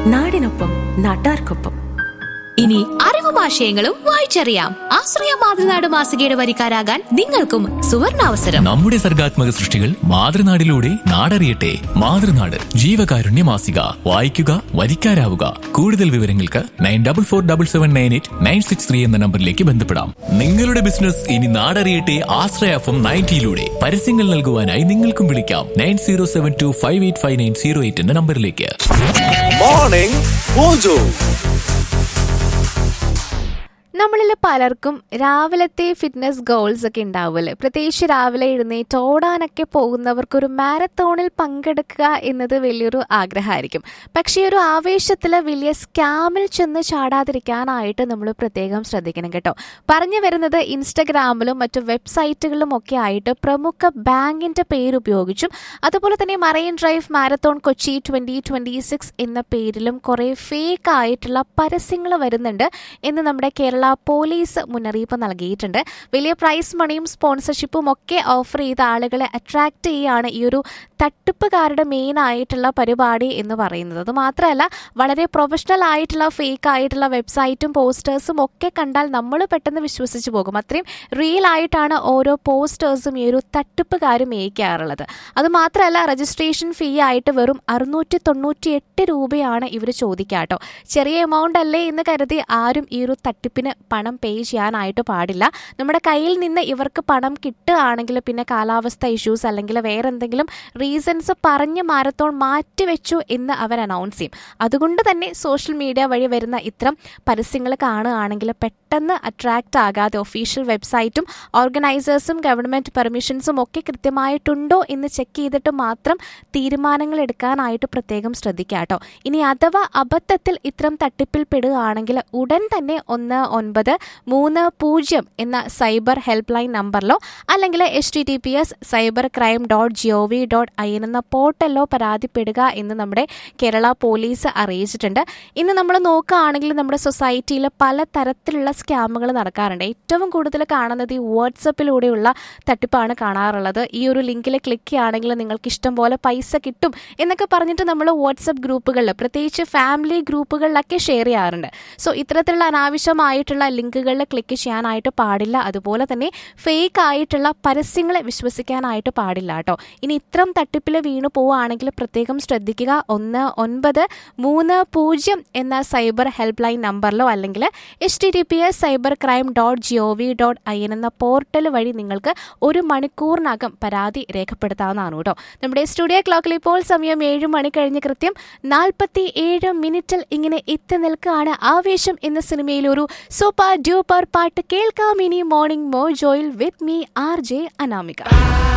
നാടിനൊപ്പം നാട്ടാർക്കൊപ്പം ഇനി അറിവും ആശയങ്ങളും വായിച്ചറിയാം ആശ്രയ മാതൃനാട് മാസികയുടെ വരിക്കാരാകാൻ നിങ്ങൾക്കും സുവർണാവസരം നമ്മുടെ സർഗാത്മക സൃഷ്ടികൾ മാതൃനാടിലൂടെ നാടറിയട്ടെ മാതൃനാട് ജീവകാരുണ്യ മാസിക വായിക്കുക വരിക്കാരാവുക കൂടുതൽ വിവരങ്ങൾക്ക് nine double four double seven nine eight nine six three എന്ന നമ്പറിലേക്ക് ബന്ധപ്പെടാം നിങ്ങളുടെ ബിസിനസ് ഇനി നാടറിയട്ടെ ആശ്രയ എഫ് എം നയൻറ്റിയിലൂടെ പരസ്യങ്ങൾ നൽകുവാനായി നിങ്ങൾക്കും വിളിക്കാം nine zero seven two five eight five nine zero eight എന്ന നമ്പറിലേക്ക് മോർണിംഗ് മോജോ നമ്മളിൽ പലർക്കും രാവിലത്തെ ഫിറ്റ്നസ് ഗോൾസ് ഒക്കെ ഉണ്ടാവുമല്ലേ പ്രത്യേകിച്ച് രാവിലെ എഴുന്നേറ്റ് ഓടാനൊക്കെ പോകുന്നവർക്കൊരു മാരത്തോണിൽ പങ്കെടുക്കുക എന്നത് വലിയൊരു ആഗ്രഹമായിരിക്കും പക്ഷേ ഒരു ആവേശത്തിൽ വലിയ സ്കാമിൽ ചെന്ന് ചാടാതിരിക്കാനായിട്ട് നമ്മൾ പ്രത്യേകം ശ്രദ്ധിക്കണം കേട്ടോ പറഞ്ഞു വരുന്നത് ഇൻസ്റ്റഗ്രാമിലും മറ്റു വെബ്സൈറ്റുകളിലും ഒക്കെ ആയിട്ട് പ്രമുഖ ബാങ്കിന്റെ പേര് ഉപയോഗിച്ചും അതുപോലെ തന്നെ marine drive marathon Kochi twenty twenty six എന്ന പേരിലും കുറെ ഫേക്ക് ആയിട്ടുള്ള പരസ്യങ്ങൾ വരുന്നുണ്ട് എന്ന് നമ്മുടെ കേരള പോലീസ് മുന്നറിയിപ്പ് നൽകിയിട്ടുണ്ട് വലിയ പ്രൈസ് മണിയും സ്പോൺസർഷിപ്പും ഒക്കെ ഓഫർ ചെയ്ത ആളുകളെ അട്രാക്ട് ചെയ്യുകയാണ് ഈ ഒരു തട്ടിപ്പുകാരുടെ മെയിൻ ആയിട്ടുള്ള പരിപാടി എന്ന് പറയുന്നത് അത് മാത്രമല്ല വളരെ പ്രൊഫഷണൽ ആയിട്ടുള്ള ഫേക്ക് ആയിട്ടുള്ള വെബ്സൈറ്റും പോസ്റ്റേഴ്സും ഒക്കെ കണ്ടാൽ നമ്മൾ പെട്ടെന്ന് വിശ്വസിച്ച് പോകും അത്രയും റിയൽ ആയിട്ടാണ് ഓരോ പോസ്റ്റേഴ്സും ഈ ഒരു തട്ടിപ്പുകാർ മേയ്ക്കാറുള്ളത് അത് മാത്രമല്ല രജിസ്ട്രേഷൻ ഫീ ആയിട്ട് വെറും അറുന്നൂറ്റി തൊണ്ണൂറ്റി എട്ട് രൂപയാണ് ഇവർ ചോദിക്കാട്ടോ ചെറിയ എമൗണ്ട് അല്ലേ എന്ന് കരുതി ആരും ഈ ഒരു തട്ടിപ്പിന് പണം പേ ചെയ്യാനായിട്ട് പാടില്ല നമ്മുടെ കയ്യിൽ നിന്ന് ഇവർക്ക് പണം കിട്ടുകയാണെങ്കിൽ പിന്നെ കാലാവസ്ഥ ഇഷ്യൂസ് അല്ലെങ്കിൽ വേറെ എന്തെങ്കിലും റീസൺസ് പറഞ്ഞ് മാരത്തോൺ മാറ്റിവെച്ചു എന്ന് അവർ അനൗൺസ് ചെയ്യും അതുകൊണ്ട് തന്നെ സോഷ്യൽ മീഡിയ വഴി വരുന്ന ഇത്തരം പരസ്യങ്ങൾ കാണുകയാണെങ്കിൽ പെട്ടെന്ന് അട്രാക്റ്റ് ആകാതെ ഒഫീഷ്യൽ വെബ്സൈറ്റും ഓർഗനൈസേഴ്സും ഗവൺമെന്റ് പെർമിഷൻസും ഒക്കെ കൃത്യമായിട്ടുണ്ടോ എന്ന് ചെക്ക് ചെയ്തിട്ട് മാത്രം തീരുമാനങ്ങൾ എടുക്കാനായിട്ട് പ്രത്യേകം ശ്രദ്ധിക്കുക കേട്ടോ ഇനി അഥവാ അബദ്ധത്തിൽ ഇത്തരം തട്ടിപ്പിൽ പെടുകയാണെങ്കിൽ ഉടൻ തന്നെ ഒന്ന് ഒൻപത് മൂന്ന് പൂജ്യം എന്ന സൈബർ ഹെൽപ്പ് ലൈൻ നമ്പറിലോ അല്ലെങ്കിൽ H T T P S cyber crime dot G O V dot I N എന്ന പോർട്ടലിലോ പരാതിപ്പെടുക എന്ന് നമ്മുടെ കേരള പോലീസ് അറിയിച്ചിട്ടുണ്ട് ഇന്ന് നമ്മൾ നോക്കുകയാണെങ്കിൽ നമ്മുടെ സൊസൈറ്റിയിൽ പല തരത്തിലുള്ള സ്കാമുകൾ നടക്കാറുണ്ട് ഏറ്റവും കൂടുതൽ കാണുന്നത് ഈ വാട്സപ്പിലൂടെയുള്ള തട്ടിപ്പാണ് കാണാറുള്ളത് ഈ ഒരു ലിങ്കിൽ ക്ലിക്ക് ചെയ്യുകയാണെങ്കിൽ നിങ്ങൾക്ക് ഇഷ്ടം പോലെ പൈസ കിട്ടും എന്നൊക്കെ പറഞ്ഞിട്ട് നമ്മൾ വാട്സപ്പ് ഗ്രൂപ്പുകളിൽ പ്രത്യേകിച്ച് ഫാമിലി ഗ്രൂപ്പുകളിലൊക്കെ ഷെയർ ചെയ്യാറുണ്ട് സോ ഇത്തരത്തിലുള്ള അനാവശ്യമായിട്ടുള്ള ലിങ്കുകളിൽ ക്ലിക്ക് ചെയ്യാനായിട്ട് പാടില്ല അതുപോലെ തന്നെ ഫേക്ക് ആയിട്ടുള്ള പരസ്യങ്ങളെ വിശ്വസിക്കാനായിട്ട് പാടില്ല കേട്ടോ ഇനി ഇത്തരം തട്ടിപ്പിൽ വീണു പോവുകയാണെങ്കിൽ പ്രത്യേകം ശ്രദ്ധിക്കുക ഒന്ന് ഒൻപത് മൂന്ന് പൂജ്യം എന്ന സൈബർ ഹെൽപ്പ് ലൈൻ നമ്പറിലോ അല്ലെങ്കിൽ H T T P S cyber crime dot G O V dot I N എന്ന പോർട്ടൽ വഴി നിങ്ങൾക്ക് ഒരു മണിക്കൂറിനകം പരാതി രേഖപ്പെടുത്താവുന്നതാണ് കേട്ടോ നമ്മുടെ സ്റ്റുഡിയോ ക്ലോക്കിൽ ഇപ്പോൾ സമയം ഏഴ് മണി കഴിഞ്ഞ് കൃത്യം നാൽപ്പത്തി ഏഴ് മിനിറ്റിൽ ഇങ്ങനെ എത്തി നിൽക്കുകയാണ് ആവേശം എന്ന സിനിമയിൽ ഒരു സൂപ്പർ ഡ്യൂപ്പർ പാട്ട് കേൾക്കാം ഇനി മോർണിംഗ് മോജോയിൽ with me R J Anamika